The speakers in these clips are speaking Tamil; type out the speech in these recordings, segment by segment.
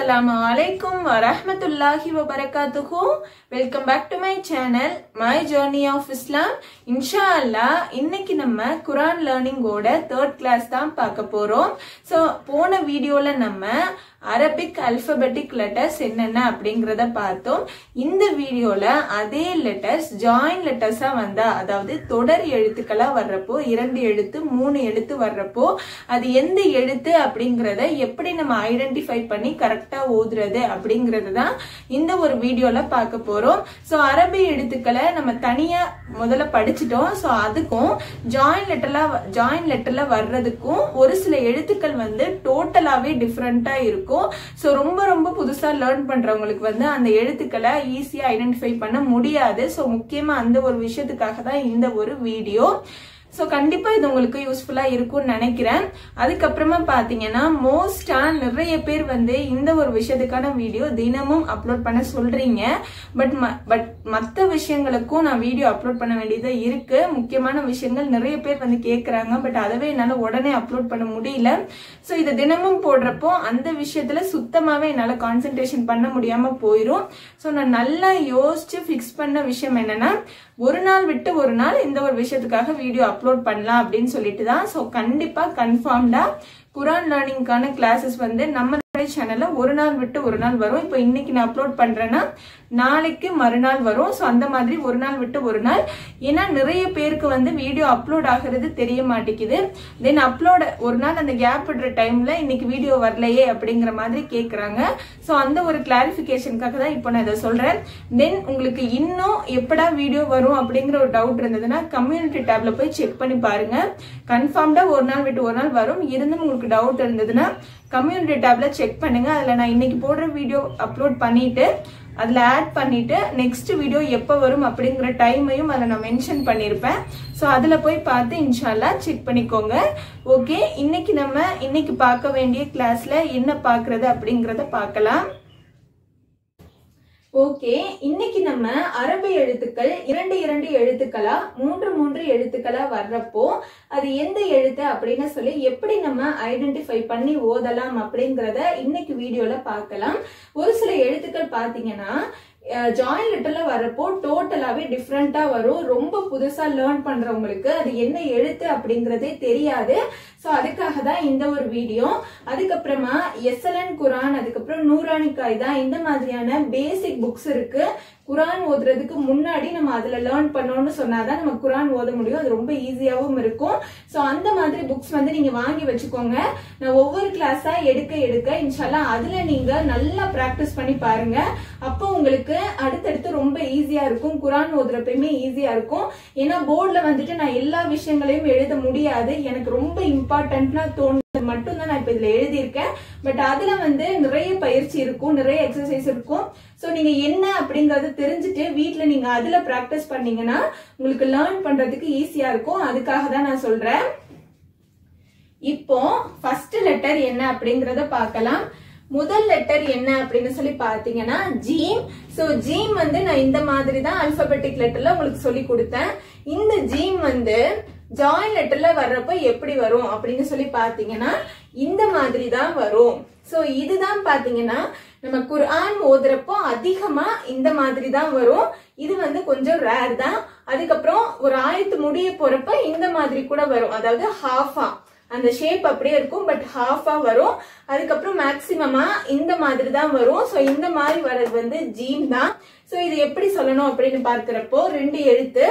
அஸ்ஸலாமு அலைக்கும் வரஹ்மத்துல்லாஹி வபரகாத்துஹு welcome back to my channel my journey of Islam இன்ஷா அல்லாஹ் இன்னைக்கு நம்ம குரான் லேர்னிங்கோட தேர்ட் கிளாஸ் தான் பார்க்க போறோம் ஸோ போன வீடியோல நம்ம அரபிக் அல்பபெட்டிக் லெட்டர்ஸ் என்னென்ன அப்படிங்கறத பார்த்தோம் இந்த வீடியோல அதே லெட்டர்ஸ் ஜாயின் லெட்டர்ஸா வந்தா அதாவது தொடர் எழுத்துக்களா வர்றப்போ இரண்டு எழுத்து மூணு எழுத்து வர்றப்போ அது எந்த எழுத்து அப்படிங்கறத எப்படி நம்ம ஐடென்டிஃபை பண்ணி கரெக்டா ஓதுறது அப்படிங்கறது தான் இந்த ஒரு வீடியோல பார்க்க போறோம் ஸோ அரபி எழுத்துக்களை நம்ம தனியா முதல்ல படிச்சிட்டோம் ஸோ அதுக்கும் ஜாயின் லெட்டர்ல ஜாயின் லெட்டர்ல வர்றதுக்கும் ஒரு சில எழுத்துக்கள் வந்து டோட்டலாவே டிஃப்ரெண்டா இருக்கும் ஸோ ரொம்ப ரொம்ப புதுசா லேர்ன் பண்றவங்களுக்கு வந்து அந்த எழுத்துக்களை ஈஸியா ஐடென்டிஃபை பண்ண முடியாது ஸோ முக்கியமா அந்த ஒரு விஷயத்துக்காக தான் இந்த ஒரு வீடியோ ஸோ கண்டிப்பா இது உங்களுக்கு யூஸ்ஃபுல்லா இருக்கும்னு நினைக்கிறேன் அதுக்கப்புறமா பாத்தீங்கன்னா மோஸ்டா நிறைய பேர் வந்து இந்த ஒரு விஷயத்துக்கான வீடியோ தினமும் அப்லோட் பண்ண சொல்றீங்க பட் பட் மற்ற விஷயங்களுக்கும் நான் வீடியோ அப்லோட் பண்ண வேண்டியது இருக்கு முக்கியமான விஷயங்கள் நிறைய பேர் வந்து கேட்கறாங்க பட் அதவே என்னால உடனே அப்லோட் பண்ண முடியல ஸோ இது தினமும் போடுறப்போ அந்த விஷயத்துல சுத்தமாவே என்னால கான்சென்ட்ரேஷன் பண்ண முடியாம போயிடும் ஸோ நான் நல்லா யோசிச்சு ஃபிக்ஸ் பண்ண விஷயம் என்னன்னா ஒரு நாள் விட்டு ஒரு நாள் இந்த ஒரு விஷயத்துக்காக வீடியோ அப்லோட் பண்ணலாம் அப்படின்னு சொல்லிட்டு தான் ஸோ கண்டிப்பா கன்ஃபார்ம்டா குரான் லேர்னிங்கான கிளாஸஸ் வந்து நம்ம சேனல்ல ஒரு நாள் விட்டு ஒரு நாள் வரும் இப்போ இன்னைக்கு நான் அப்லோட் பண்றேன்னா நாளைக்கு மறுநாள் வரும் ஸோ அந்த மாதிரி ஒரு நாள் விட்டு ஒரு நாள் ஏன்னா நிறைய பேருக்கு வந்து வீடியோ அப்லோட் ஆகுறது தெரிய மாட்டேங்குது தென் அப்லோட் ஒரு நாள் அந்த கேப் விடுற டைம்ல இன்னைக்கு வீடியோ வரலையே அப்படிங்கிற மாதிரி கேட்குறாங்க ஸோ அந்த ஒரு கிளாரிஃபிகேஷனுக்காக தான் இப்போ நான் இதை சொல்றேன் தென் உங்களுக்கு இன்னும் எப்படா வீடியோ வரும் அப்படிங்கிற ஒரு டவுட் இருந்ததுன்னா கம்யூனிட்டி டேப்ல போய் செக் பண்ணி பாருங்க கன்ஃபார்ம்டா ஒரு நாள் விட்டு ஒரு நாள் வரும் இருந்தும் உங்களுக்கு டவுட் இருந்ததுன்னா கம்யூனிட்டி டேப்ல செக் பண்ணுங்க அதுல நான் இன்னைக்கு போடுற வீடியோ அப்லோட் பண்ணிட்டு அதுல ஆட் பண்ணிட்டு நெக்ஸ்ட் வீடியோ எப்போ வரும் அப்படிங்கிற டைமையும் அதில் நான் மென்ஷன் பண்ணியிருப்பேன் ஸோ அதில் போய் பார்த்து இன்ஷால்லா செக் பண்ணிக்கோங்க ஓகே இன்னைக்கு நம்ம இன்னைக்கு பார்க்க வேண்டிய கிளாஸ்ல என்ன பார்க்கறது அப்படிங்கிறத பார்க்கலாம் ஓகே இன்னைக்கு நம்ம அரபி எழுத்துக்கள் இரண்டு இரண்டு எழுத்துக்களா மூன்று மூன்று எழுத்துக்களா வர்றப்போ அது எந்த எழுத்து அப்படின்னு சொல்லி எப்படி நம்ம ஐடென்டிஃபை பண்ணி ஓதலாம் அப்படிங்கறத இன்னைக்கு வீடியோல பார்க்கலாம் ஒரு சில எழுத்துக்கள் பாத்தீங்கன்னா ஜாயின் லெட்டர்ல வரப்போ டோட்டலாவே டிஃப்ரெண்டா வரும் ரொம்ப புதுசா லேர்ன் பண்றவங்களுக்கு அது என்ன எழுத்து அப்படிங்கறதே தெரியாது ஸோ அதுக்காக தான் இந்த ஒரு வீடியோ அதுக்கப்புறமா எஸ்எல்என் குரான் அதுக்கப்புறம் நூரானி காய்தா இந்த மாதிரியான பேசிக் புக்ஸ் இருக்கு குரான் ஓதுறதுக்கு முன்னாடி நம்ம அதுல லேர்ன் பண்ணோம்னு சொன்னாதான் நம்ம குரான் ஓத முடியும் அது ரொம்ப ஈஸியாவும் இருக்கும் ஸோ அந்த மாதிரி புக்ஸ் வந்து நீங்க வாங்கி வச்சுக்கோங்க நான் ஒவ்வொரு கிளாஸா எடுக்க எடுக்க இன்ஷால்லா அதுல நீங்க நல்லா பிராக்டிஸ் பண்ணி பாருங்க அப்போ உங்களுக்கு அடுத்தடுத்து ரொம்ப ஈஸியா இருக்கும் குரான் ஓதுறப்பயுமே ஈஸியா இருக்கும் ஏன்னா போர்ட்ல வந்துட்டு நான் எல்லா விஷயங்களையும் எழுத முடியாது எனக்கு ரொம்ப இம்பார்ட்டன்ட்னா தோணுது மட்டும் தான் நான் இப்ப இதுல எழுதியிருக்கேன் பட் அதுல வந்து நிறைய பயிற்சி இருக்கும் நிறைய எக்ஸசைஸ் இருக்கும் சோ நீங்க என்ன அப்படிங்கறது தெரிஞ்சுட்டு வீட்டுல நீங்க அதுல பிராக்டிஸ் பண்ணீங்கன்னா உங்களுக்கு லேர்ன் பண்றதுக்கு ஈஸியா இருக்கும் அதுக்காக தான் நான் சொல்றேன் இப்போ ஃபர்ஸ்ட் லெட்டர் என்ன அப்படிங்கறத பார்க்கலாம் முதல் லெட்டர் என்ன அப்படின்னு சொல்லி பாத்தீங்கன்னா ஜீம் சோ ஜீம் வந்து நான் இந்த மாதிரி தான் அல்பபெட்டிக் லெட்டர்ல உங்களுக்கு சொல்லி கொடுத்தேன் இந்த ஜீம் வந்து ஜாயின் லெட்டர்ல வர்றப்ப எப்படி வரும் அப்படின்னு சொல்லி பாத்தீங்கன்னா இந்த மாதிரி தான் வரும் சோ இதுதான் பாத்தீங்கன்னா நம்ம குர்ஆன் ஓதுறப்போ அதிகமா இந்த மாதிரி தான் வரும் இது வந்து கொஞ்சம் ரேர் தான் அதுக்கப்புறம் ஒரு ஆயத்து முடிய போறப்ப இந்த மாதிரி கூட வரும் அதாவது ஹாஃபா அந்த ஷேப் அப்படியே இருக்கும் பட் ஹாஃபா வரும் அதுக்கப்புறம் மேக்சிமமா இந்த மாதிரி தான் வரும் ஸோ இந்த மாதிரி வர்றது வந்து ஜீம் தான் ஸோ இது எப்படி சொல்லணும் அப்படின்னு பார்க்கிறப்போ ரெண்டு எழுத்து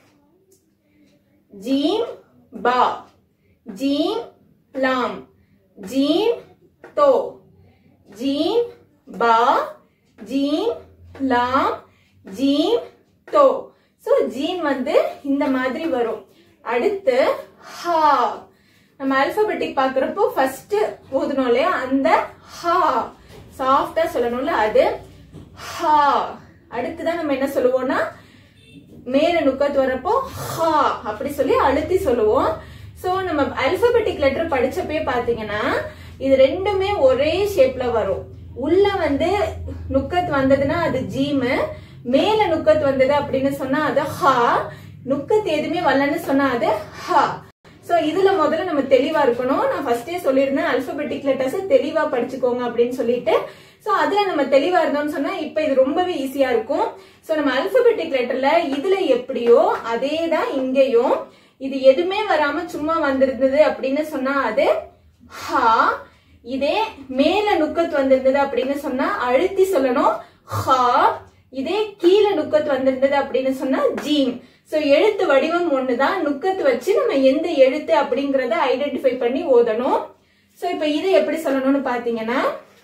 ஜீம் பா ஜீம் லாம் ஜீம் தோ ஜீம் பா ஜீம் லாம் ஜீம் தோ ஸோ ஜீம் வந்து இந்த மாதிரி வரும் அடுத்து ஹா நம்ம அல்பபெட்டிக் பாக்குறப்போ ஃபர்ஸ்ட் ஓதணும் இல்லையா அந்த ஹா சாஃப்டா சொல்லணும்ல அது ஹா அடுத்துதான் நம்ம என்ன சொல்லுவோம்னா மேல நுக்கத்து வரப்போ ஹா அப்படி சொல்லி அழுத்தி சொல்லுவோம் சோ நம்ம அல்பபெட்டிக் லெட்டர் படிச்சப்பே பாத்தீங்கன்னா இது ரெண்டுமே ஒரே ஷேப்ல வரும் உள்ள வந்து நுக்கத் வந்ததுன்னா அது ஜீமு மேல நுக்கத் வந்தது அப்படின்னு சொன்னா அது ஹா நுக்கத் எதுவுமே வரலன்னு சொன்னா அது ஹா சோ இதுல முதல்ல நம்ம தெளிவா இருக்கணும் நான் ஃபர்ஸ்டே சொல்லியிருந்தேன் அல்பபெட்டிக் லெட்டர்ஸ் தெளிவா படிச்சுக்கோங்க அப்படின்னு சொல்லிட்டு சோ அதுல நம்ம தெளிவா இருந்தோம்னு சொன்னா இப்ப இது ரொம்பவே ஈஸியா இருக்கும் சோ நம்ம அல்பபெட்டிக் லெட்டர்ல இதுல எப்படியோ அதே தான் இங்கேயும் இது எதுவுமே வராம சும்மா வந்திருந்தது அப்படின்னு சொன்னா அது ஹா இதே மேல நுக்கத் வந்திருந்தது அப்படின்னு சொன்னா அழுத்தி சொல்லணும் ஹா இதே கீழே நுக்கத் வந்திருந்தது அப்படின்னு சொன்னா ஜீம் சோ எழுத்து வடிவம் ஒண்ணுதான் நுக்கத்து வச்சு நம்ம எந்த எழுத்து அப்படிங்கறத ஐடென்டிஃபை பண்ணி ஓதணும் சோ இப்ப இது எப்படி சொல்லணும்னு பாத்தீங்கன்னா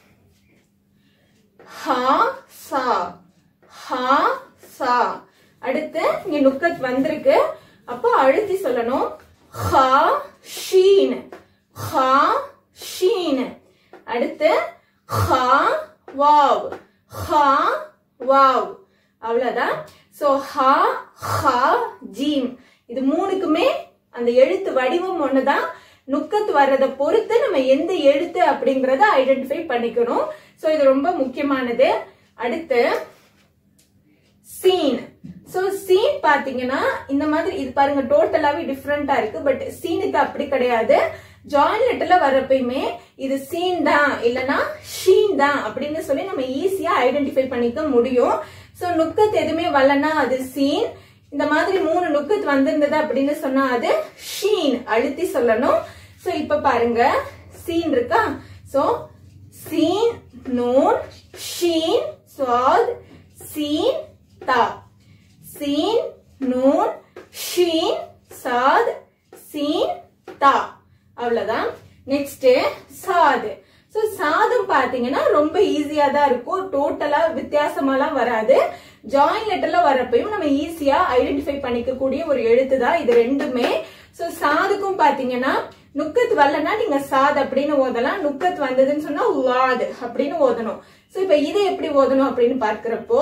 ஹா சா ஹா சா அடுத்து இங்க நுக்கத் வந்திருக்கு அப்போ அழுத்தி சொல்லணும் ஹா ஷீன் ஹா ஷீன் அடுத்து ஹா வாவ் ஹா வாவ் அவ்வளவுதான் சோ ஹா ஹா ஜீம் இது மூணுக்குமே அந்த எழுத்து வடிவம் ஒண்ணுதான் நுக்கத்து வர்றத பொறுத்து நம்ம எந்த எழுத்து அப்படிங்கறத ஐடென்டிஃபை பண்ணிக்கணும் சோ இது ரொம்ப முக்கியமானது அடுத்து சீன் சோ சீன் பாத்தீங்கன்னா இந்த மாதிரி இது பாருங்க டோட்டலாவே டிஃப்ரெண்டா இருக்கு பட் சீனுக்கு அப்படி கிடையாது ஜாயின் லெட்டர்ல வர்றப்பயுமே இது சீன் தான் இல்லனா ஷீன் தான் அப்படின்னு சொல்லி நம்ம ஈஸியா ஐடென்டிஃபை பண்ணிக்க முடியும் சோ நுக்கத்து எதுவுமே வரலன்னா அது சீன் இந்த மாதிரி மூணு நுக்கத்து வந்திருந்தது அப்படின்னு சொன்னா அது ஷீன் அழுத்தி சொல்லணும் சோ இப்ப பாருங்க சீன் இருக்கா சோ சீன் நூன் ஷீன் சுவாத் சீன் தா சீன் நூன் ஷீன் சாத் சீன் தா அவ்வளவுதான் நெக்ஸ்ட் சாது சோ சாதம் பாத்தீங்கன்னா ரொம்ப ஈஸியா தான் இருக்கும் டோட்டலா வித்தியாசமாலாம் வராது ஜாயின் லெட்டர்ல வரப்பையும் நம்ம ஈஸியா ஐடென்டிஃபை பண்ணிக்க கூடிய ஒரு எழுத்து தான் இது ரெண்டுமே சோ சாதுக்கும் பாத்தீங்கன்னா நுக்கத் வரலன்னா நீங்க சாத் அப்படின்னு ஓதலாம் நுக்கத் வந்ததுன்னு சொன்னா லாத் அப்படின்னு ஓதணும் சோ இப்ப இதை எப்படி ஓதணும் அப்படின்னு பார்க்கிறப்போ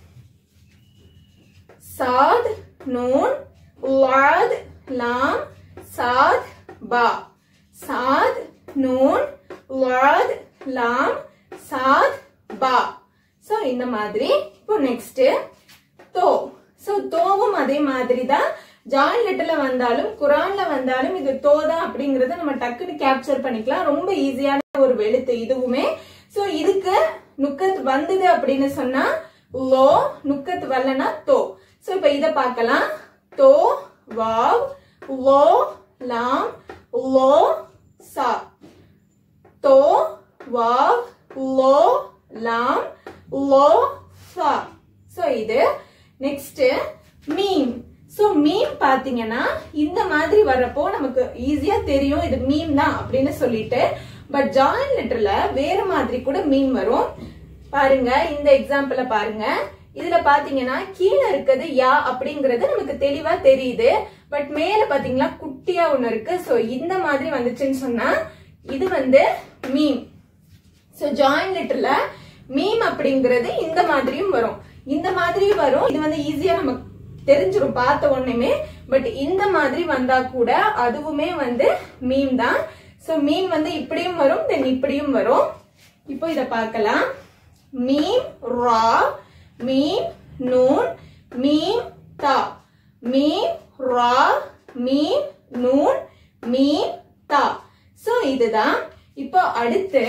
சாத் நூன் லாத் லாம் சாத் பா சாத் நூன் லாத் லாம் சாத் பா சோ இந்த மாதிரி இப்போ நெக்ஸ்ட் தோ சோ தோவும் அதே மாதிரி தான் ஜாயின் லெட்டர்ல வந்தாலும் குரான்ல வந்தாலும் இது தோதா அப்படிங்கறத நம்ம டக்குன்னு கேப்சர் பண்ணிக்கலாம் ரொம்ப ஈஸியான ஒரு எழுத்து இதுவுமே சோ இதுக்கு நுக்கத் வந்தது அப்படின்னு சொன்னா லோ நுக்கத் வரலனா தோ சோ இப்ப இத பார்க்கலாம் தோ வாவ் லோ லாம் லோ சா தோ வாவ் லோ லாம் லோ சா சோ இது நெக்ஸ்ட் மீம் சோ மீம் பாத்தீங்கன்னா இந்த மாதிரி வர்றப்போ நமக்கு ஈஸியா தெரியும் இது மீம் தான் அப்படின்னு சொல்லிட்டு பட் ஜாயின் லெட்டர்ல வேற மாதிரி கூட மீம் வரும் பாருங்க இந்த எக்ஸாம்பிள பாருங்க இதுல பாத்தீங்கன்னா கீழே இருக்கிறது யா அப்படிங்கறது நமக்கு தெளிவா தெரியுது பட் மேல பாத்தீங்களா குட்டியா ஒண்ணு இருக்கு சோ இந்த மாதிரி வந்துச்சுன்னு சொன்னா இது வந்து மீம் சோ ஜாயின் லெட்டர்ல மீம் அப்படிங்கிறது இந்த மாதிரியும் வரும் இந்த மாதிரியும் வரும் இது வந்து ஈஸியா நம்ம தெரிஞ்சிரும் பார்த்த உடனேமே பட் இந்த மாதிரி வந்தா கூட அதுவுமே வந்து மீம் தான் சோ மீம் வந்து இப்படியும் வரும் தென் இப்படியும் வரும் இப்போ இத பார்க்கலாம் மீம் ரா மீம் நூன் மீம் தா மீம் ரா மீம் நூன் மீம் தா சோ இதுதான் இப்போ அடுத்து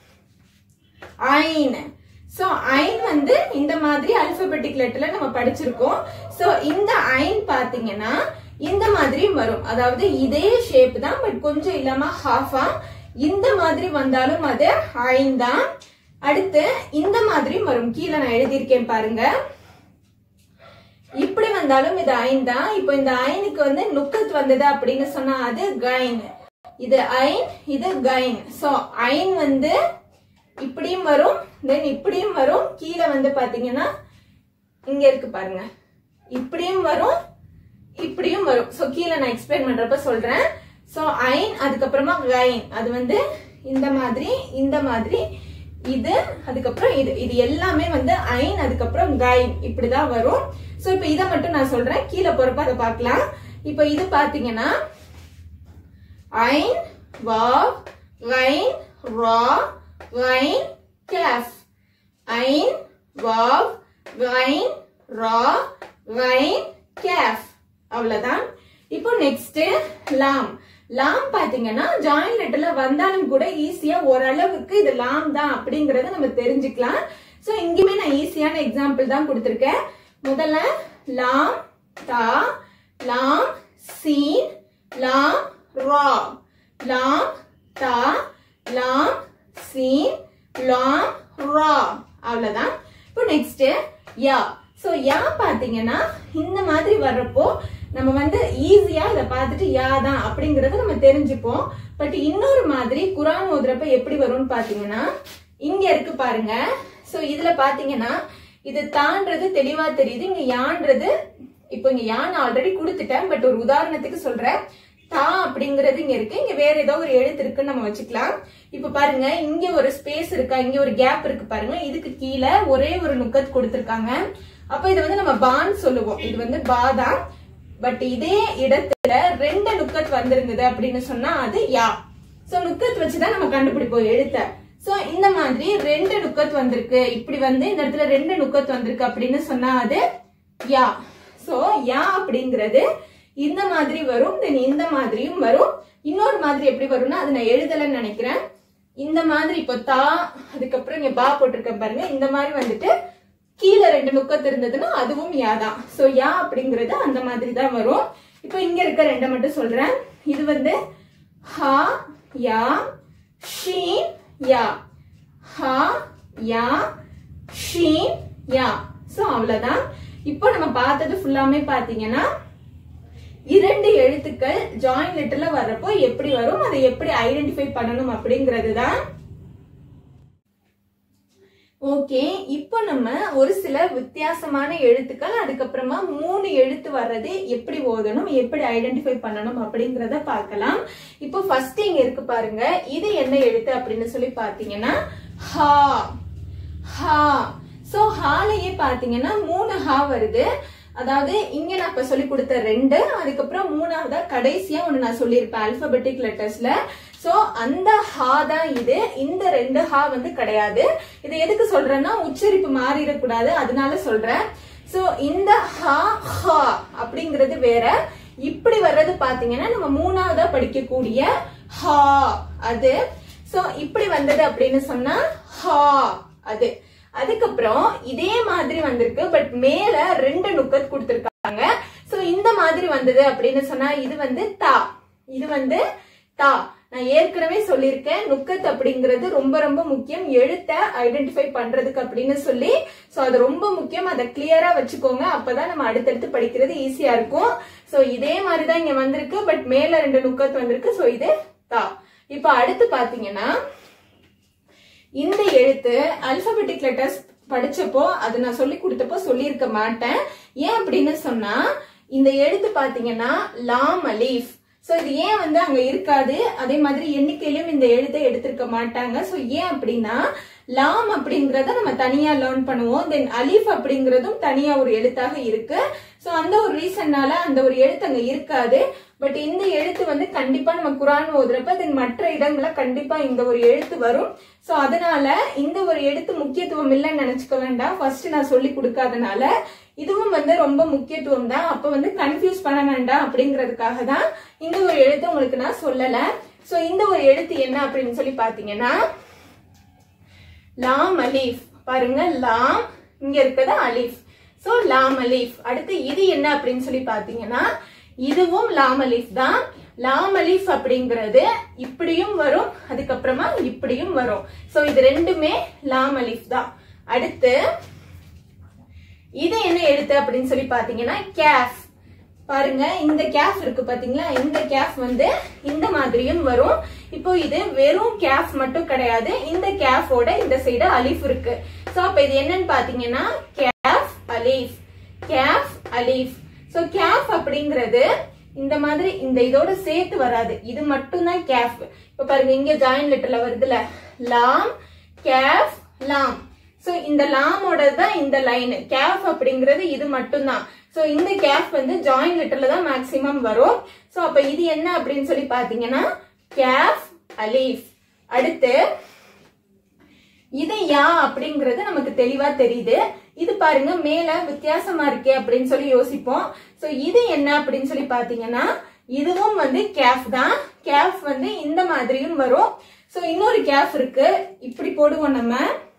ஐன் சோ ஐன் வந்து இந்த மாதிரி அல்பபெட்டிக் லெட்டர்ல நம்ம படிச்சிருக்கோம் சோ இந்த ஐன் பாத்தீங்கன்னா இந்த மாதிரியும் வரும் அதாவது இதே ஷேப் தான் பட் கொஞ்சம் இல்லாம ஹாஃபா இந்த மாதிரி வந்தாலும் அது ஐன் தான் அடுத்து இந்த மாதிரியும் வரும் கீழே நான் எழுதியிருக்கேன் பாருங்க இப்படி வந்தாலும் இது ஐன் தான் இப்போ இந்த ஐனுக்கு வந்து நுக்கத் வந்தது அப்படின்னு சொன்னா அது கைன் இது ஐன் இது கைன் சோ ஐன் வந்து இப்படியும் வரும் தென் இப்படியும் வரும் கீழே வந்து பாத்தீங்கன்னா இங்க இருக்கு பாருங்க இப்படியும் வரும் இப்படியும் வரும் சோ கீழே நான் எக்ஸ்பிளைன் பண்றப்ப சொல்றேன் சோ ஐன் அதுக்கப்புறமா கைன் அது வந்து இந்த மாதிரி இந்த மாதிரி இது அதுக்கப்புறம் இது இது எல்லாமே வந்து ஐன் அதுக்கப்புறம் கைன் இப்படிதான் வரும் சோ இப்போ இதை மட்டும் நான் சொல்றேன் கீழே போறப்ப அதை பார்க்கலாம் இப்போ இது பாத்தீங்கன்னா ஐன் வாவ் கைன் ரா கைன் கேஃப் ஐன் வாவ் கைன் ரா கைன் கேஃப் அவ்வளவுதான் இப்போ நெக்ஸ்ட் லாம் லாம் பாத்தீங்கன்னா ஜாயின் லெட்டர்ல வந்தாலும் கூட ஈஸியா ஓரளவுக்கு இது லாம் தான் அப்படிங்கறத நம்ம தெரிஞ்சுக்கலாம் சோ இங்கேயுமே நான் ஈஸியான எக்ஸாம்பிள் தான் கொடுத்திருக்கேன் முதல்ல லாம் தா லாம் சீன் லாம் ரா லாம் தா லாம் சீன் லாம் ரா அவ்வளவுதான் இப்போ நெக்ஸ்ட் யா சோ யா பாத்தீங்கன்னா இந்த மாதிரி வர்றப்போ நம்ம வந்து ஈஸியா இத பார்த்துட்டு யா தான் அப்படிங்கறத நம்ம தெரிஞ்சுப்போம் பட் இன்னொரு மாதிரி குரான் ஓதுறப்ப எப்படி வரும்னு பாத்தீங்கன்னா இங்க இருக்கு பாருங்க சோ இதுல பாத்தீங்கன்னா இது தான்றது தெளிவா தெரியுது இங்க யான்றது இப்போ இங்க யான் ஆல்ரெடி கொடுத்துட்டேன் பட் ஒரு உதாரணத்துக்கு சொல்றேன் தா அப்படிங்கிறது இங்க இருக்கு இங்க வேற ஏதோ ஒரு எழுத்து இருக்குன்னு நம்ம வச்சுக்கலாம் இப்ப பாருங்க இங்க ஒரு ஸ்பேஸ் இருக்கா இங்க ஒரு கேப் இருக்கு பாருங்க இதுக்கு கீழே ஒரே ஒரு நுக்கத் கொடுத்திருக்காங்க அப்ப இது வந்து நம்ம பான் சொல்லுவோம் இது வந்து பாதான் பட் இதே இடத்துல ரெண்டு நுக்கத் வந்திருந்தது அப்படின்னு சொன்னா அது யா சோ நுக்கத் வச்சுதான் நம்ம கண்டுபிடிப்போம் எழுத்த சோ இந்த மாதிரி ரெண்டு நுக்கத் வந்திருக்கு இப்படி வந்து இந்த இடத்துல ரெண்டு நுக்கத் வந்திருக்கு அப்படின்னு சொன்னா அது யா சோ யா அப்படிங்கிறது இந்த மாதிரி வரும் தென் இந்த மாதிரியும் வரும் இன்னொரு மாதிரி எப்படி வரும்னா அது நான் எழுதலன்னு நினைக்கிறேன் இந்த மாதிரி இப்போ தா அதுக்கப்புறம் இங்க பா போட்டிருக்க பாருங்க இந்த மாதிரி வந்துட்டு கீழே ரெண்டு நுக்கத்து இருந்ததுன்னா அதுவும் யா தான் சோ யா அப்படிங்கிறது அந்த மாதிரி தான் வரும் இப்போ இங்க இருக்க ரெண்டை மட்டும் சொல்றேன் இது வந்து ஹா யா ஷீன் யா ஹா யா ஷீன் யா சோ அவ்வளவுதான் இப்போ நம்ம பார்த்தது ஃபுல்லாமே பாத்தீங்கன்னா இரண்டு எழுத்துக்கள் ஜாயின் லெட்டர்ல வர்றப்போ எப்படி வரும் அதை எப்படி ஐடென்டிஃபை பண்ணணும் அப்படிங்கிறது தான் ஓகே இப்போ நம்ம ஒரு சில வித்தியாசமான எழுத்துக்கள் அதுக்கப்புறமா மூணு எழுத்து வர்றது எப்படி ஓதணும் எப்படி ஐடென்டிஃபை பண்ணணும் அப்படிங்கறத பார்க்கலாம் இப்போ ஃபர்ஸ்ட் இங்க இருக்கு பாருங்க இது என்ன எழுத்து அப்படின்னு சொல்லி பாத்தீங்கன்னா ஹா ஹா சோ ஹாலையே பாத்தீங்கன்னா மூணு ஹா வருது அதாவது இங்க நான் இப்ப சொல்லி கொடுத்த ரெண்டு அதுக்கப்புறம் மூணாவதா கடைசியா ஒண்ணு நான் சொல்லியிருப்பேன் அல்பபெட்டிக் லெட்டர்ஸ்ல சோ அந்த ஹா தான் இது இந்த ரெண்டு ஹா வந்து கிடையாது இது எதுக்கு சொல்றேன்னா உச்சரிப்பு மாறிடக்கூடாது அதனால சொல்றேன் சோ இந்த ஹா ஹா அப்படிங்கிறது வேற இப்படி வர்றது பாத்தீங்கன்னா நம்ம மூணாவதா படிக்கக்கூடிய ஹா அது சோ இப்படி வந்தது அப்படின்னு சொன்னா ஹா அது அதுக்கப்புறம் இதே மாதிரி வந்திருக்கு பட் மேல ரெண்டு நுக்கத் கொடுத்திருக்காங்க சோ இந்த மாதிரி வந்தது அப்படின்னு சொன்னா இது வந்து தா இது வந்து தா நான் ஏற்கனவே சொல்லியிருக்கேன் நுக்கத் அப்படிங்கிறது ரொம்ப ரொம்ப முக்கியம் எழுத்த ஐடென்டிஃபை பண்றதுக்கு அப்படின்னு சொல்லி சோ அது ரொம்ப முக்கியம் அதை கிளியரா வச்சுக்கோங்க அப்பதான் நம்ம அடுத்தடுத்து படிக்கிறது ஈஸியா இருக்கும் சோ இதே மாதிரிதான் இங்க வந்திருக்கு பட் மேல ரெண்டு நுக்கத் வந்திருக்கு சோ இது தா இப்ப அடுத்து பாத்தீங்கன்னா இந்த எழுத்து அல்பபெட்டிக் லெட்டர்ஸ் படிச்சப்போ அது நான் சொல்லி கொடுத்தப்போ சொல்லியிருக்க மாட்டேன் ஏன் அப்படின்னு சொன்னா இந்த எழுத்து பாத்தீங்கன்னா லாம் அலீஃப் சோ இது ஏன் வந்து அங்க இருக்காது அதே மாதிரி எண்ணிக்கையிலும் இந்த எழுத்தை எடுத்திருக்க மாட்டாங்க சோ ஏன் அப்படின்னா லாம் அப்படிங்கறத நம்ம தனியா லேர்ன் பண்ணுவோம் தென் அலீஃப் அப்படிங்கறதும் தனியா ஒரு எழுத்தாக இருக்கு சோ அந்த ஒரு ரீசன்னால அந்த ஒரு எழுத்து அங்க இருக்காது பட் இந்த எழுத்து வந்து கண்டிப்பா நம்ம குரான் ஓதுறப்ப தென் மற்ற இடங்கள்ல கண்டிப்பா இந்த ஒரு எழுத்து வரும் சோ அதனால இந்த ஒரு எழுத்து முக்கியத்துவம் இல்லைன்னு நினைச்சுக்க வேண்டாம் ஃபர்ஸ்ட் நான் சொல்லி கொடுக்காதனால இதுவும் வந்து ரொம்ப முக்கியத்துவம் தான் அப்ப வந்து கன்ஃபியூஸ் பண்ண வேண்டாம் அப்படிங்கிறதுக்காக தான் இந்த ஒரு எழுத்து உங்களுக்கு நான் சொல்லல சோ இந்த ஒரு எழுத்து என்ன அப்படின்னு சொல்லி பாத்தீங்கன்னா லாம் அலீஃப் பாருங்க லாம் இங்க இருக்கிறது அலீஃப் சோ லாம் அலீஃப் அடுத்து இது என்ன அப்படின்னு சொல்லி பாத்தீங்கன்னா இதுவும் லாம் அலீஃப் தான் லாம் அலீஃப் அப்படிங்கிறது இப்படியும் வரும் அதுக்கப்புறமா இப்படியும் வரும் சோ இது ரெண்டுமே லாம் அலீஃப் தான் அடுத்து இது என்ன எழுத்து அப்படின்னு சொல்லி பாத்தீங்கன்னா கேஃப் பாருங்க இந்த கேஃப் இருக்கு பாத்தீங்களா இந்த கேஃப் வந்து இந்த மாதிரியும் வரும் இப்போ இது வெறும் கேஃப் மட்டும் கிடையாது இந்த கேஃபோட இந்த சைடு அலீஃப் இருக்கு சோ அப்ப இது என்னன்னு பாத்தீங்கன்னா கேஃப் அலீஃப் கேஃப் அலீஃப் சோ கேஃப் அப்படிங்கிறது இந்த மாதிரி இந்த இதோட சேர்த்து வராது இது மட்டும் தான் கேஃப் இப்ப பாருங்க இங்க ஜாயின் லெட்டர்ல வருதுல லாம் கேஃப் லாம் சோ இந்த லாமோட தான் இந்த லைன் கேஃப் அப்படிங்கிறது இது மட்டும்தான் சோ இந்த கேஃப் வந்து ஜாயின் லெட்டர்ல தான் மேக்சிமம் வரும் சோ அப்ப இது என்ன அப்படின்னு சொல்லி பாத்தீங்கன்னா கேஃப் அலீஃப் அடுத்து இது யா அப்படிங்கிறது நமக்கு தெளிவா தெரியுது இது பாருங்க மேல வித்தியாசமா இருக்கே அப்படின்னு சொல்லி யோசிப்போம் சோ இது என்ன அப்படின்னு சொல்லி பாத்தீங்கன்னா இதுவும் வந்து கேஃப் தான் கேஃப் வந்து இந்த மாதிரியும் வரும் சோ இன்னொரு கேஃப் இருக்கு இப்படி போடுவோம் நம்ம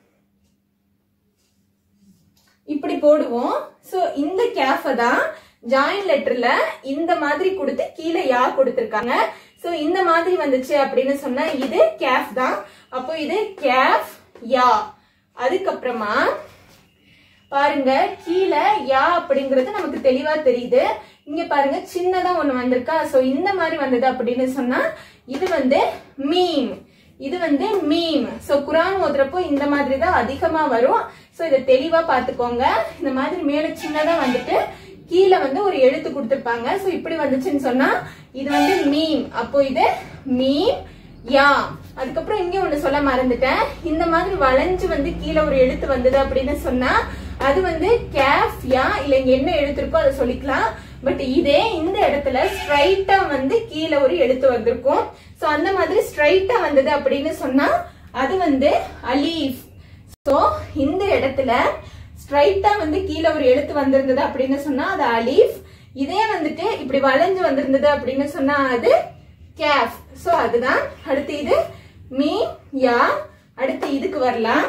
இப்படி போடுவோம் சோ இந்த கேஃப தான் ஜாயின் லெட்டர்ல இந்த மாதிரி கொடுத்து கீழே யா கொடுத்திருக்காங்க சோ இந்த மாதிரி வந்துச்சு அப்படின்னு சொன்னா இது கேஃப் தான் அப்போ இது கேஃப் யா அதுக்கப்புறமா பாருங்க கீழே யா அப்படிங்கிறது நமக்கு தெளிவா தெரியுது இங்க பாருங்க சின்னதா ஒண்ணு வந்திருக்கா சோ இந்த மாதிரி வந்தது அப்படின்னு சொன்னா இது வந்து மீம் இது வந்து மீம் சோ குரான் ஓதுறப்போ இந்த மாதிரி தான் அதிகமா வரும் சோ இதை தெளிவா பாத்துக்கோங்க இந்த மாதிரி மேல சின்னதா வந்துட்டு கீழே வந்து ஒரு எழுத்து கொடுத்திருப்பாங்க சோ இப்படி வந்துச்சுன்னு சொன்னா இது வந்து மீம் அப்போ இது மீம் யா அதுக்கப்புறம் இங்க ஒண்ணு சொல்ல மறந்துட்டேன் இந்த மாதிரி வளைஞ்சு வந்து கீழே ஒரு எழுத்து வந்தது அப்படின்னு சொன்னா அது வந்து கேஃப் யா இல்ல இங்க என்ன எழுத்து இருக்கோ அதை சொல்லிக்கலாம் பட் இதே இந்த இடத்துல ஸ்ட்ரைட்டா வந்து கீழே ஒரு எழுத்து வந்திருக்கும் சோ அந்த மாதிரி ஸ்ட்ரைட்டா வந்தது அப்படின்னு சொன்னா அது வந்து அலீஃப் சோ இந்த இடத்துல ஸ்ட்ரைட்டா வந்து கீழே ஒரு எழுத்து வந்திருந்தது அப்படின்னு சொன்னா அது அலீஃப் இதே வந்துட்டு இப்படி வளைஞ்சு வந்திருந்தது அப்படின்னு சொன்னா அது கேஃப் சோ அதுதான் அடுத்து இது மீ யா அடுத்து இதுக்கு வரலாம்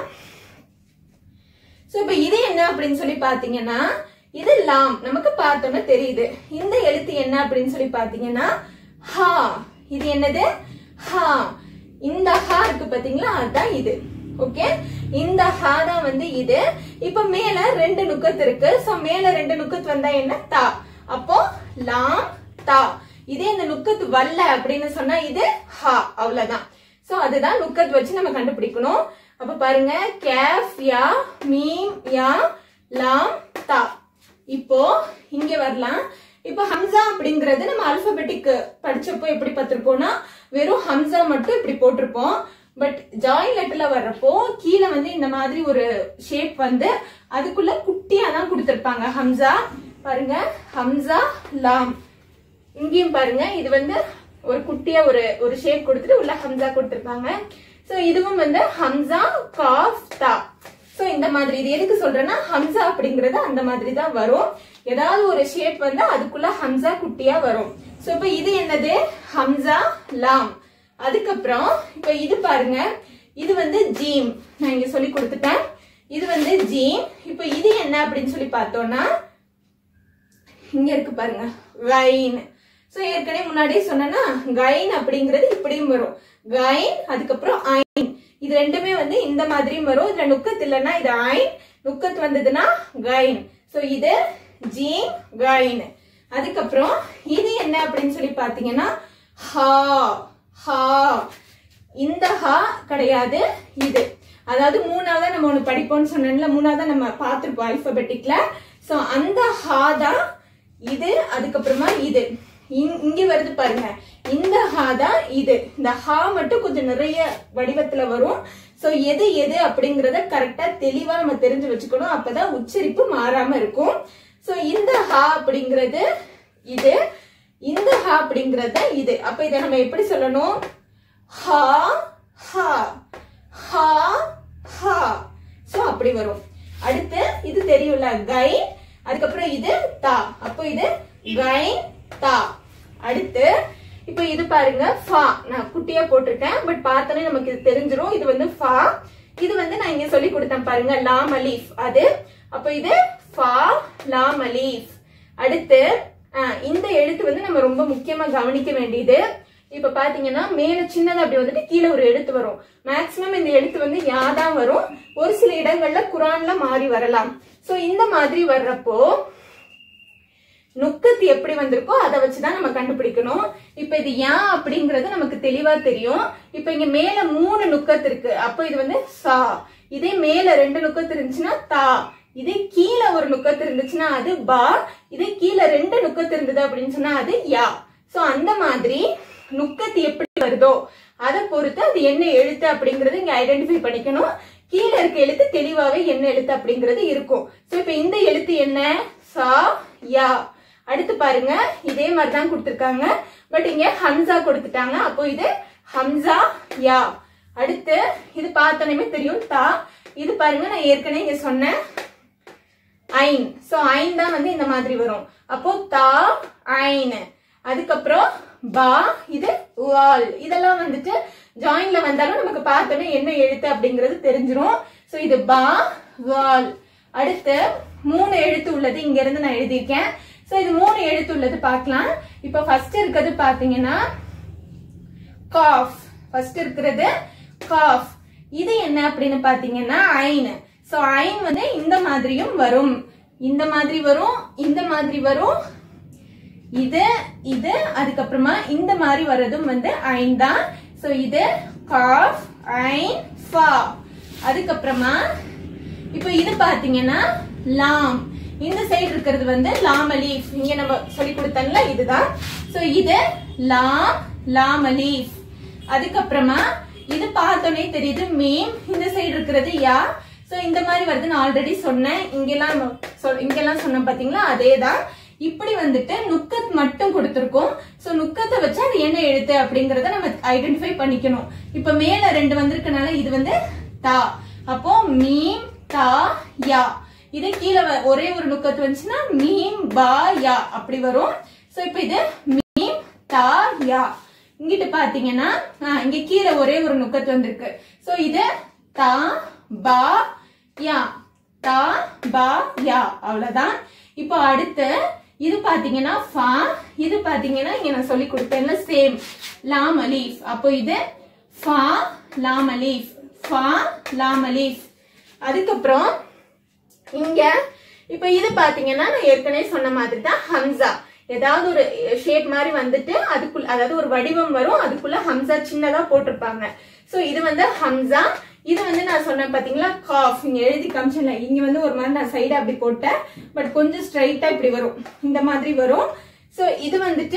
சோ இப்ப இது என்ன அப்படின்னு சொல்லி பாத்தீங்கன்னா இது லாம் நமக்கு பார்த்தோன்னே தெரியுது இந்த எழுத்து என்ன அப்படின்னு சொல்லி பாத்தீங்கன்னா ஹா இது என்னது ஹா இந்த ஹா இருக்கு பாத்தீங்களா அதுதான் இது ஓகே இந்த ஹா தான் வந்து இது இப்ப மேல ரெண்டு நுக்கத்து இருக்கு சோ மேல ரெண்டு நுக்கத்து வந்தா என்ன தா அப்போ லாம் தா இதே இந்த நுக்கத்து வல்ல அப்படின்னு சொன்னா இது ஹா அவ்வளவுதான் சோ அதுதான் நுக்கத் வச்சு நம்ம கண்டுபிடிக்கணும் அப்ப பாருங்க கேஃப் யா மீம் யா லாம் தா இப்போ இங்க வரலாம் இப்போ ஹம்சா அப்படிங்கறது நம்ம அல்பபெட்டிக் படிச்சப்போ எப்படி பார்த்திருப்போம்னா வெறும் ஹம்சா மட்டும் இப்படி போட்டிருப்போம் பட் ஜாயின் லெட்டர்ல வர்றப்போ கீழே வந்து இந்த மாதிரி ஒரு ஷேப் வந்து அதுக்குள்ள குட்டியா தான் கொடுத்திருப்பாங்க ஹம்சா பாருங்க ஹம்சா லாம் இங்கேயும் பாருங்க இது வந்து ஒரு குட்டியா ஒரு ஒரு ஷேப் கொடுத்துட்டு உள்ள ஹம்சா கொடுத்திருப்பாங்க சோ இதுவும் வந்து ஹம்சா காஃப் தா சோ இந்த மாதிரி இது எதுக்கு சொல்றேன்னா ஹம்சா அப்படிங்கறது அந்த மாதிரி தான் வரும் ஏதாவது ஒரு ஷேப் வந்து அதுக்குள்ள ஹம்சா குட்டியா வரும் சோ இப்ப இது என்னது ஹம்சா லாம் அதுக்கப்புறம் இப்ப இது பாருங்க இது வந்து ஜீம் நான் இங்க சொல்லி கொடுத்துட்டேன் இது வந்து ஜீம் இப்ப இது என்ன அப்படின்னு சொல்லி பார்த்தோம்னா இங்க இருக்கு பாருங்க கைன் சோ ஏற்கனவே முன்னாடியே சொன்னேன்னா கைன் அப்படிங்கிறது இப்படியும் வரும் கைன் அதுக்கப்புறம் ஐன் இது ரெண்டுமே வந்து இந்த மாதிரியும் வரும் இதுல நுக்கத் இல்லைன்னா இது ஐன் நுக்கத் வந்ததுன்னா கைன் சோ இது ஜீம் கைன் அதுக்கப்புறம் இது என்ன அப்படின்னு சொல்லி பாத்தீங்கன்னா ஹா ஹா இந்த ஹா கிடையாது இது அதாவது மூணாவதா நம்ம ஒண்ணு படிப்போம்னு சொன்னேன்ல மூணாவதா நம்ம பார்த்திருப்போம் அல்பபெட்டிக்ல சோ அந்த ஹா தான் இது அதுக்கப்புறமா இது இங்- இங்க வருது பாருங்க இந்த ஹா தான் இது இந்த ஹா மட்டும் கொஞ்சம் நிறைய வடிவத்துல வரும் சோ எது எது அப்படிங்கறத கரெக்டா தெளிவா நம்ம தெரிஞ்சு வச்சுக்கணும் அப்பதான் உச்சரிப்பு மாறாம இருக்கும் சோ இந்த ஹா அப்படிங்கிறது இது இந்த ஹா அப்படிங்கறது தான் இது அப்ப இதை நம்ம எப்படி சொல்லணும் ஹா ஹா ஹா ஹா சோ அப்படி வரும் அடுத்து இது தெரியும்ல கை அதுக்கப்புறம் இது தா அப்போ இது கை தா அடுத்து இப்போ இது பாருங்க ஃபா நான் குட்டியா போட்டிருக்கேன் பட் பார்த்தோன்னே நமக்கு இது தெரிஞ்சிரும் இது வந்து ஃபா இது வந்து நான் இங்க சொல்லி கொடுத்தேன் பாருங்க லாம் அலீஃப் அது அப்போ இது ஃபா லாம் அலீஃப் அடுத்து ஆஹ், இந்த எழுத்து வந்து நம்ம ரொம்ப முக்கியமா கவனிக்க வேண்டியது இப்ப பாத்தீங்கன்னா மேல சின்னதா அப்படி வந்துட்டு கீழே ஒரு எழுத்து வரும் மேக்சிமம் இந்த எழுத்து வந்து யாதான் வரும் ஒரு சில இடங்கள்ல குரான்ல மாறி வரலாம் சோ இந்த மாதிரி வர்றப்போ நுக்கத்து எப்படி வந்திருக்கோ அதை வச்சுதான் நம்ம கண்டுபிடிக்கணும் இப்ப இது யா அப்படிங்கறது நமக்கு தெளிவா தெரியும் இப்ப இங்க மேல மூணு நுக்கத்து இருக்கு அப்ப இது வந்து சா இதே மேல ரெண்டு நுக்கத்து இருந்துச்சுன்னா தா இதே கீழே ஒரு நுக்கத்து இருந்துச்சுன்னா அது பா இதே கீழே ரெண்டு நுக்கத்து இருந்தது அப்படின்னு சொன்னா அது யா சோ அந்த மாதிரி நுக்கத்து எப்படி வருதோ அதை பொறுத்து அது என்ன எழுத்து அப்படிங்கறது இங்க ஐடென்டிஃபை பண்ணிக்கணும் கீழே இருக்க எழுத்து தெளிவாவே என்ன எழுத்து அப்படிங்கிறது இருக்கும் சோ இப்ப இந்த எழுத்து என்ன சா யா அடுத்து பாருங்க இதே மாதிரி தான் கொடுத்திருக்காங்க பட் இங்க ஹம்சா கொடுத்துட்டாங்க அப்போ இது ஹம்சா யா அடுத்து இது பார்த்தோன்னே தெரியும் தா இது பாருங்க நான் ஏற்கனவே இங்க சொன்னேன் ஐன் சோ ஐன் தான் வந்து இந்த மாதிரி வரும் அப்போ தா ஐன் அதுக்கப்புறம் பா இது வால் இதெல்லாம் வந்துட்டு ஜாயின்ல வந்தாலும் நமக்கு பார்த்தோன்னே என்ன எழுத்து அப்படிங்கிறது தெரிஞ்சிரும் சோ இது பா வால் அடுத்து மூணு எழுத்து உள்ளது இங்க இருந்து நான் எழுதியிருக்கேன் சோ இது மூணு எழுத்து உள்ளது பார்க்கலாம் இப்போ ஃபர்ஸ்ட் இருக்கிறது பாத்தீங்கன்னா காஃப் ஃபர்ஸ்ட் இருக்கிறது காஃப் இது என்ன அப்படின்னு பாத்தீங்கன்னா ஐன் சோ ஐன் வந்து இந்த மாதிரியும் வரும் இந்த மாதிரி வரும் இந்த மாதிரி வரும் இது இது அதுக்கப்புறமா இந்த மாதிரி வர்றதும் வந்து ஐன் தான் சோ இது காஃப் ஐன் ஃபா அதுக்கப்புறமா இப்போ இது பாத்தீங்கன்னா லாம் இந்த சைடு இருக்கிறது வந்து லாம் அலீஃப் இங்க நம்ம சொல்லி கொடுத்தோம்ல இதுதான் சோ இது லாம் லாம் அலீஃப் அதுக்கப்புறமா இது பார்த்தோன்னே தெரியுது மீம் இந்த சைடு இருக்கிறது யா சோ இந்த மாதிரி வருது நான் ஆல்ரெடி சொன்னேன் இங்கெல்லாம் சொல்- இங்கெல்லாம் சொன்னேன் பாத்தீங்களா அதேதான் இப்படி வந்துட்டு நுக்கத் மட்டும் கொடுத்திருக்கோம் சோ நுக்கத்தை வச்சு அது என்ன எழுத்து அப்படிங்கறத நம்ம ஐடென்டிஃபை பண்ணிக்கணும் இப்ப மேல ரெண்டு வந்திருக்கனால இது வந்து தா அப்போ மீம் தா யா இது கீழே வ- ஒரே ஒரு நுக்கத்து வந்துச்சுன்னா மீம் பா யா அப்படி வரும் சோ இப்ப இது மீம் தா யா இங்கிட்டு பாத்தீங்கன்னா ஆ, இங்க கீழே ஒரே ஒரு நுக்கத்து வந்திருக்கு சோ இது தா பா யா தா பா யா அவ்வளவுதான் இப்போ அடுத்து இது பாத்தீங்கன்னா ஃபா இது பாத்தீங்கன்னா இங்க நான் சொல்லி கொடுத்தேன்ல சேம் லாம் அலீஃப் அப்போ இது ஃபா லாம் அலீஃப் ஃபா லாம் அலீஃப் அதுக்கப்புறம் இங்க இப்ப இது பாத்தீங்கன்னா நான் ஏற்கனவே சொன்ன மாதிரி தான் ஹம்சா ஏதாவது ஒரு ஷேப் மாதிரி வந்துட்டு அதுக்குள்ள அதாவது ஒரு வடிவம் வரும் அதுக்குள்ள ஹம்சா சின்னதா போட்டிருப்பாங்க சோ இது வந்து ஹம்சா இது வந்து நான் சொன்னேன் பாத்தீங்களா காஃப் இங்க எழுதி காமிச்சல இங்க வந்து ஒரு மாதிரி நான் சைடு அப்படி போட்டேன் பட் கொஞ்சம் ஸ்ட்ரைட்டா இப்படி வரும் இந்த மாதிரி வரும் சோ இது வந்துட்டு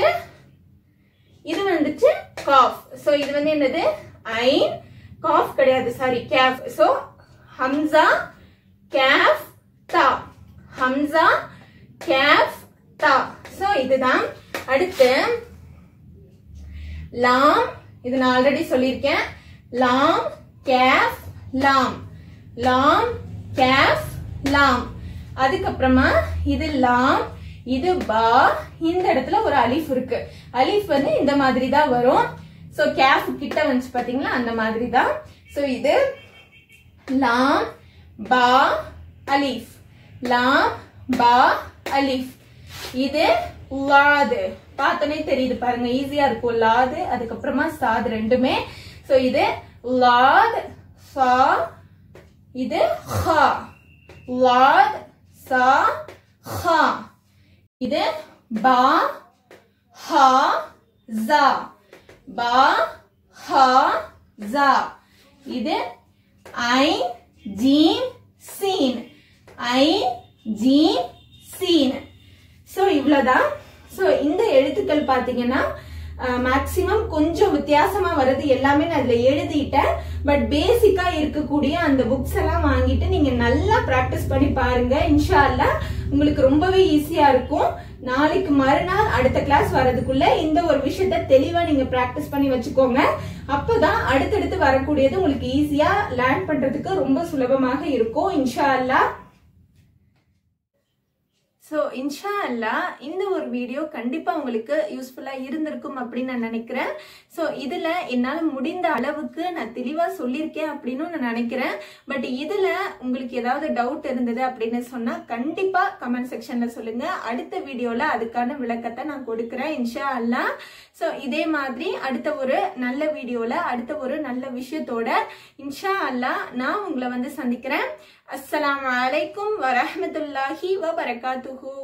இது வந்துட்டு காஃப் சோ இது வந்து என்னது ஐன் காஃப் கிடையாது சாரி கேஃப் சோ ஹம்சா கேஃப் தா ஹம்சா கேஃப் தா சோ இதுதான் அடுத்து லாம் இது நான் ஆல்ரெடி சொல்லியிருக்கேன் லாம் கேஃப் லாம் லாம் கேஃப் லாம் அதுக்கப்புறமா இது லாம் இது பா இந்த இடத்துல ஒரு அலிஃப் இருக்கு அலிஃப் வந்து இந்த மாதிரி தான் வரும் சோ கேஃப் கிட்ட வந்துச்சு பாத்தீங்களா அந்த மாதிரி தான் சோ இது லாம் பா அலிஃப் லாம் பா அலிஃப் இது லாது பார்த்தோன்னே தெரியுது பாருங்க ஈஸியா இருக்கும் லாது அதுக்கப்புறமா சாது ரெண்டுமே சோ இது லாத் சா இது ஹா லாத் சா ஹா இது பா ஹா ஜா பா ஹா ஜா இது ஐன் ஜீம் சீன் ஐன் ஜீம் சீன் சோ இவ்வளவுதான் சோ இந்த எழுத்துக்கள் பாத்தீங்கன்னா மேக்சிமம் கொஞ்சம் வித்தியாசமா வருது எல்லாமே நான் அதுல எழுதிட்டேன் பட் பேசிக்கா இருக்கக்கூடிய அந்த புக்ஸ் எல்லாம் வாங்கிட்டு நீங்க நல்லா பிராக்டிஸ் பண்ணி பாருங்க இன்ஷா அல்லாஹ் உங்களுக்கு ரொம்பவே ஈஸியா இருக்கும் நாளைக்கு மறுநாள் அடுத்த கிளாஸ் வரதுக்குள்ள இந்த ஒரு விஷயத்த தெளிவா நீங்க பிராக்டிஸ் பண்ணி வச்சுக்கோங்க அப்பதான் அடுத்தடுத்து வரக்கூடியது உங்களுக்கு ஈஸியா லேர்ன் பண்றதுக்கு ரொம்ப சுலபமாக இருக்கும் இன்ஷா அல்லாஹ் ஸோ இன்ஷா அல்லா இந்த ஒரு வீடியோ கண்டிப்பா உங்களுக்கு யூஸ்ஃபுல்லா இருந்திருக்கும் அப்படின்னு நான் நினைக்கிறேன் ஸோ இதுல என்னால் முடிந்த அளவுக்கு நான் தெளிவா சொல்லியிருக்கேன் அப்படின்னு நான் நினைக்கிறேன் பட் இதுல உங்களுக்கு ஏதாவது டவுட் இருந்தது அப்படின்னு சொன்னா கண்டிப்பா கமெண்ட் செக்ஷன்ல சொல்லுங்க அடுத்த வீடியோல அதுக்கான விளக்கத்தை நான் கொடுக்குறேன் இன்ஷா அல்லா ஸோ இதே மாதிரி அடுத்த ஒரு நல்ல வீடியோல அடுத்த ஒரு நல்ல விஷயத்தோட இன்ஷா அல்லா நான் உங்களை வந்து சந்திக்கிறேன் அஸ்ஸலாமு அலைக்கும் வரஹ்மத்துல்லாஹி வபரகாத்துஹு